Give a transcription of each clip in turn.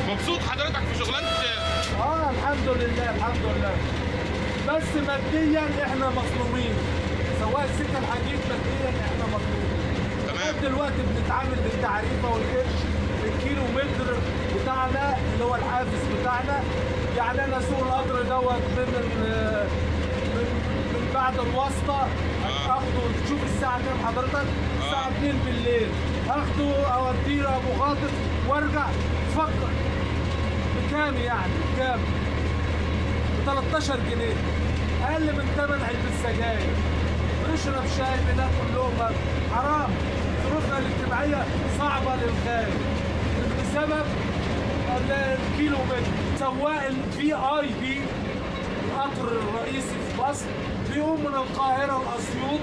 مبسوط حضرتك في شغلانه اه الحمد لله الحمد لله بس ماديا احنا مظلومين سواء السكه الحديد ماديا احنا مظلومين تمام. لغايه دلوقتي بنتعامل بالتعريفه والقرش الكيلو متر بتاعنا اللي هو الحافز بتاعنا يعني انا سوق القطر دوت من ال- من من بعد الواسطه اخده تشوف الساعه كام حضرتك الساعه 2 بالليل اخده اوديه ابو خاطر وارجع فكر بكام يعني بكام ب 13 جنيه اقل من ثمن علبه السجاير نشرب شاي بناكل لقمه حرام ظروفنا الاجتماعيه صعبه للغايه بسبب ال- الكيلو متر سواق الفي اي بي القطر الرئيسي في مصر بيقوم من القاهره لاسيوط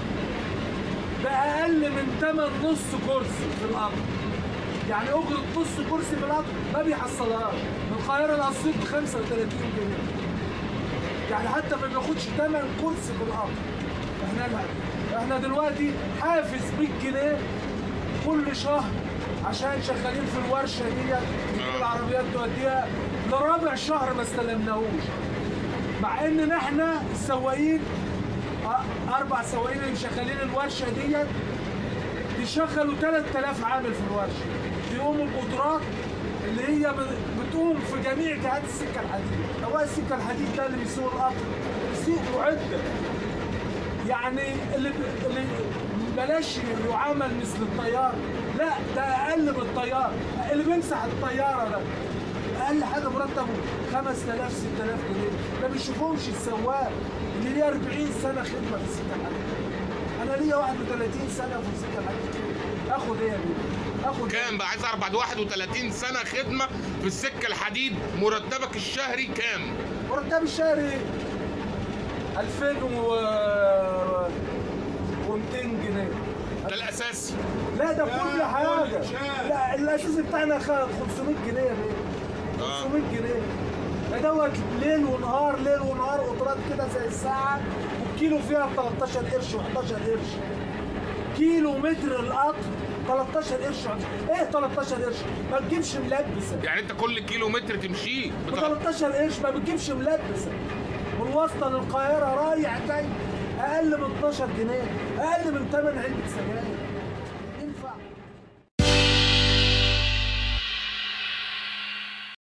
باقل من ثمن نص كرسي في القطر يعني اجره نص كرسي في القطر ما بيحصلهاش من القاهره لاسيوط ب 35 جنيه يعني حتى ما بياخدش ثمن كرسي في القطر احنا لا احنا دلوقتي حافز 100 جنيه كل شهر عشان شغالين في الورشه دي نجيب العربيات توديها لرابع شهر ما استلمناهوش مع ان احنا السواقين أ- اربع سواقين اللي شغالين الورشه ديت بيشغلوا 3000 عامل في الورشه بيقوموا بقدرات اللي هي ب- بتقوم في جميع جهات السكه الحديد سواء السكه الحديد ده اللي بيسوق القطر بيسوق معده يعني اللي ب- اللي بلاش يعامل مثل الطيار لا ده اقل من الطيار اللي بيمسح الطياره ده اقل حاجه مرتبه 5000 6000 جنيه ما بيشوفهمش السواق اللي ليه 40 سنه خدمه في السكه الحديد انا ليا 31 سنه في السكه الحديد اخد ايه يا بيه؟ اخد إيه؟ كام بقى عايز اعرف بعد 31 سنه خدمه في السكه الحديد مرتبك الشهري كام مرتب الشهري 2000 و 200 جنيه ده الاساسي لا ده كل حاجه لا الاساسي بتاعنا خ- 500 جنيه يا بيه آه. 500 جنيه ده دوت ليل ونهار ليل ونهار قطرات كده زي الساعه والكيلو فيها ب 13 قرش و11 قرش كيلو متر القطر 13 قرش و11 ايه 13 قرش ما تجيبش ملبسه يعني انت كل كيلو متر تمشيه ب بتلات- 13 قرش ما بتجيبش ملبسه من الواسطه للقاهره رايح جاي اقل من 12 جنيه اقل من ثمن علبه سجاير